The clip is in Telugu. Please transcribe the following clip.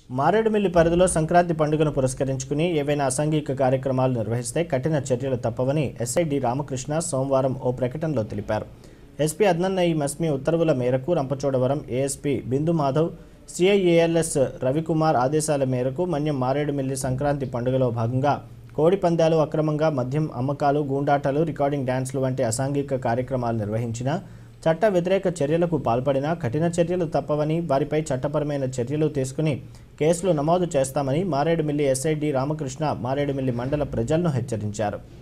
మారేడుమిల్లి పరిధిలో సంక్రాంతి పండుగను పురస్కరించుకుని ఏవైనా అసాంఘిక కార్యక్రమాలు నిర్వహిస్తే కఠిన చర్యలు తప్పవని ఎస్ఐ డి రామకృష్ణ సోమవారం ఓ ప్రకటనలో తెలిపారు ఎస్పీ అద్నన్న ఈ మస్మి ఉత్తర్వుల మేరకు రంపచోడవరం ఏఎస్పీ బిందు మాధవ్ సిఐఏఎల్ఎస్ రవికుమార్ ఆదేశాల మేరకు మన్యం మారేడుమిల్లి సంక్రాంతి పండుగలో భాగంగా కోడి పందాలు అక్రమంగా మద్యం అమ్మకాలు గూండాటలు రికార్డింగ్ డ్యాన్స్లు వంటి అసాంఘిక కార్యక్రమాలు నిర్వహించిన చట్ట వ్యతిరేక చర్యలకు పాల్పడినా కఠిన చర్యలు తప్పవని వారిపై చట్టపరమైన చర్యలు తీసుకుని కేసులు నమోదు చేస్తామని మారేడుమిల్లి ఎస్ఐ డి రామకృష్ణ మారేడుమిల్లి మండల ప్రజలను హెచ్చరించారు